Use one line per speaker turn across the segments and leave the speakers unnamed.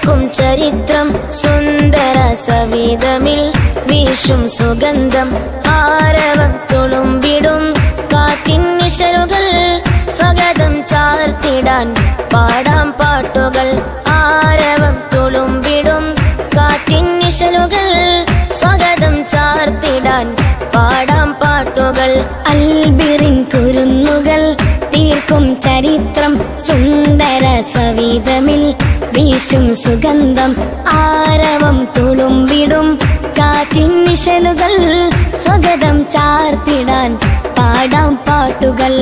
തീർക്കും ചരിത്രം സുന്ദര സവിധമിൽ വീശും സുഗന്ധം ആരവം തുളുമ്പിടും കാറ്റിൻ നിശലുകൾ സ്വഗതം ചാർത്തിടാൻ പാടാം പാട്ടുകൾ ആരവം തുളുമ്പിടും കാറ്റിൻ നിശലുകൾ സ്വഗതം ചാർത്തിടാൻ പാടാം പാട്ടുകൾ
അൽബിറിൻ കുരുന്നുകൾ തീർക്കും ചരിത്രം സുന്ദര സവിധമിൽ വീശും സുഗന്ധം ആരവം തുളുമ്പിടും കാറ്റിൻ നിശലുകൾ സ്വഗതം ചാർത്തിടാൻ പാടാം പാട്ടുകൾ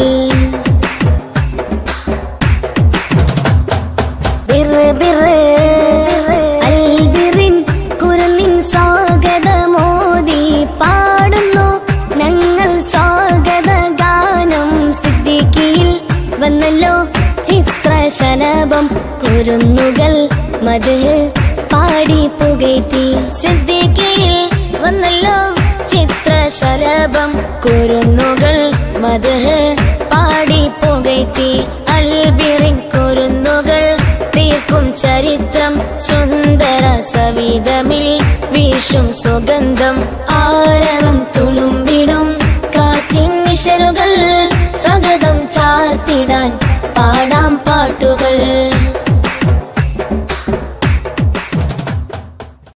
ബിറ് ബിറ് അൽബിറിൻ കുരുന്നിൻ സ്വാഗതമോദി പാടുന്നു ഞങ്ങൾ സ്വാഗത ഗാനം സിദ്ദിഖിയിൽ വന്നല്ലോ ചിത്രശലഭം കുരുന്നുകൾ മത് പാടി പുകയ്ത്തി
സിദ്ദിഖിയിൽ വന്നല്ലോ ചിത്രശലഭം കുരുന്നുകൾ മധുഹ് പാടി പുകയ്ത്തി അൽബിറിൻ കുരുന്നുകൾ തീർക്കും ചരിത്രം സുന്ദര സവിധമിൽ വീശും സുഗന്ധം ആരവം തുളുമ്പി